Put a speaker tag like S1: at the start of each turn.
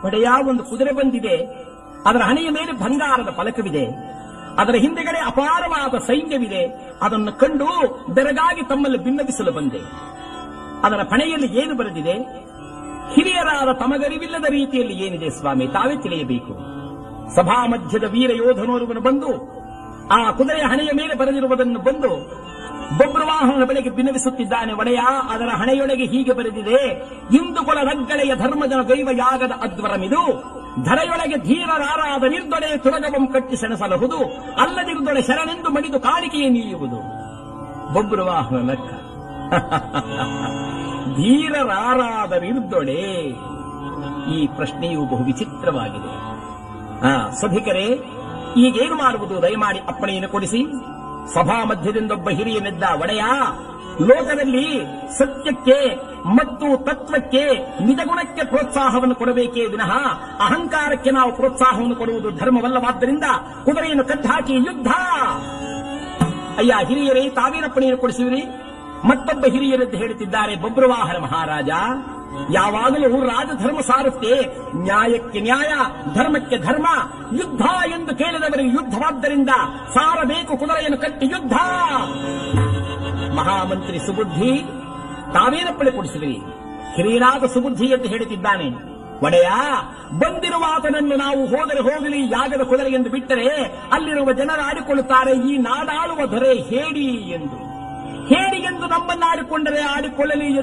S1: ಒಡೆಯ ಒಂದು ಕುದುರೆ ಬಂದಿದೆ ಅದರ ಹಣೆಯ ಮೇಲೆ ಬಂಗಾರದ ಫಲಕವಿದೆ ಅದರ ಹಿಂದೆಗಡೆ ಅಪಾರವಾದ ಸೈನ್ಯವಿದೆ ಅದನ್ನು ಕಂಡು ಬೆರಗಾಗಿ ತಮ್ಮಲ್ಲಿ ಭಿನ್ನವಿಸಲು ಬಂದೆ ಅದರ ಪಣೆಯಲ್ಲಿ ಏನು ಬರೆದಿದೆ ಹಿರಿಯರಾದ ತಮಗರಿವಿಲ್ಲದ ರೀತಿಯಲ್ಲಿ ಏನಿದೆ ಸ್ವಾಮಿ ತಾವೇ ತಿಳಿಯಬೇಕು ಸಭಾ ಮಧ್ಯದ ವೀರ ಯೋಧನೋರ್ವನು ಬಂದು ಆ ಕುದುರೆಯ ಹಣೆಯ ಮೇಲೆ ಬರೆದಿರುವುದನ್ನು ಬಂದು ಬೊಬ್ರವಾಹನನ ಬಳಿಗೆ ಬಿನ್ನವಿಸುತ್ತಿದ್ದಾನೆ ಒಡೆಯ ಅದರ ಹಣೆಯೊಳಗೆ ಹೀಗೆ ಬರೆದಿದೆ ಇಂದು ಕುಲ ರಗ್ಗಳೆಯ ಧರ್ಮಜನ ದೈವ ಯಾಗದ ಅದ್ವರಮಿದು ಧರೆಯೊಳಗೆ ಧೀರರಾರಾದ ನಿರ್ದೊಡೆ ತುರಗವಂ ಕಟ್ಟಿ ಸೆಣಸಲಹುದು ಅಲ್ಲದಿರುದೊಳೆ ಶರಣೆಂದು ಮಡಿದು ಕಾಣಿಕೆಯೇ ನೀಯುವುದು ಬೊಬ್ರವಾಹನ ಲೆಕ್ಕ ಧೀರರಾರಾದ ನಿರ್ದೊಡೆ ಈ ಪ್ರಶ್ನೆಯು ಬಹು ವಿಚಿತ್ರವಾಗಿದೆ ಆ ಸಭಿಕರೇ ಈಗೇನು ಮಾಡುವುದು ದಯಮಾಡಿ ಅಪ್ಪಣೆಯನ್ನು ಕೊಡಿಸಿ ಸಭಾ ಮಧ್ಯದಿಂದೊಬ್ಬ ಹಿರಿಯನೆದ್ದ ಒಡೆಯ ಲೋಕದಲ್ಲಿ ಸತ್ಯಕ್ಕೆ ಮತ್ತು ತತ್ವಕ್ಕೆ ನಿಜಗುಣಕ್ಕೆ ಪ್ರೋತ್ಸಾಹವನ್ನು ಕೊಡಬೇಕೇ ವಿನಃ ಅಹಂಕಾರಕ್ಕೆ ನಾವು ಪ್ರೋತ್ಸಾಹವನ್ನು ಕೊಡುವುದು ಧರ್ಮವಲ್ಲವಾದ್ದರಿಂದ ಕುದುರೆಯನ್ನು ಕದ್ದಾಕಿ ಯುದ್ಧ ಅಯ್ಯ ಹಿರಿಯರೇ ತಾವೇನಪ್ಪಣೆಯನ್ನು ಕೊಡಿಸುವಿರಿ ಮತ್ತೊಬ್ಬ ಹಿರಿಯರೆದ್ದು ಹೇಳುತ್ತಿದ್ದಾರೆ ಬಬ್ರವಾಹನ ಮಹಾರಾಜ ಯಾವಾಗಲೂ ರಾಜಧರ್ಮ ಸಾರುತ್ತೆ ನ್ಯಾಯಕ್ಕೆ ನ್ಯಾಯ ಧರ್ಮಕ್ಕೆ ಧರ್ಮ ಯುದ್ಧ ಎಂದು ಕೇಳಿದವರಿಗೆ ಯುದ್ಧವಾದ್ದರಿಂದ ಸಾರಬೇಕು ಕುದುರೆಯನ್ನು ಕಟ್ಟಿ ಯುದ್ಧ ಮಹಾಮಂತ್ರಿ ಸುಬುದ್ಧಿ ತಾವೇನಪ್ಪಣೆ ಕೊಡಿಸಿದಿರಿ ಹಿರಿಯರಾದ ಸುಬುದ್ಧಿ ಎಂದು ಹೇಳುತ್ತಿದ್ದಾನೆ ಒಡೆಯ ಬಂದಿರುವ ಆತನನ್ನು ನಾವು ಹೋದರೆ ಹೋಗಲಿ ಯಾಗದ ಕುದುರೆ ಎಂದು ಬಿಟ್ಟರೆ ಅಲ್ಲಿರುವ ಜನರು ಆಡಿಕೊಳ್ಳುತ್ತಾರೆ ಈ ನಾಡಾಳುವ ದೊರೆ ಹೇಡಿ ಎಂದು ಹೇಡಿ ಎಂದು ನಮ್ಮನ್ನು ಆಡಿಕೊಂಡರೆ ಆಡಿಕೊಳ್ಳಲಿ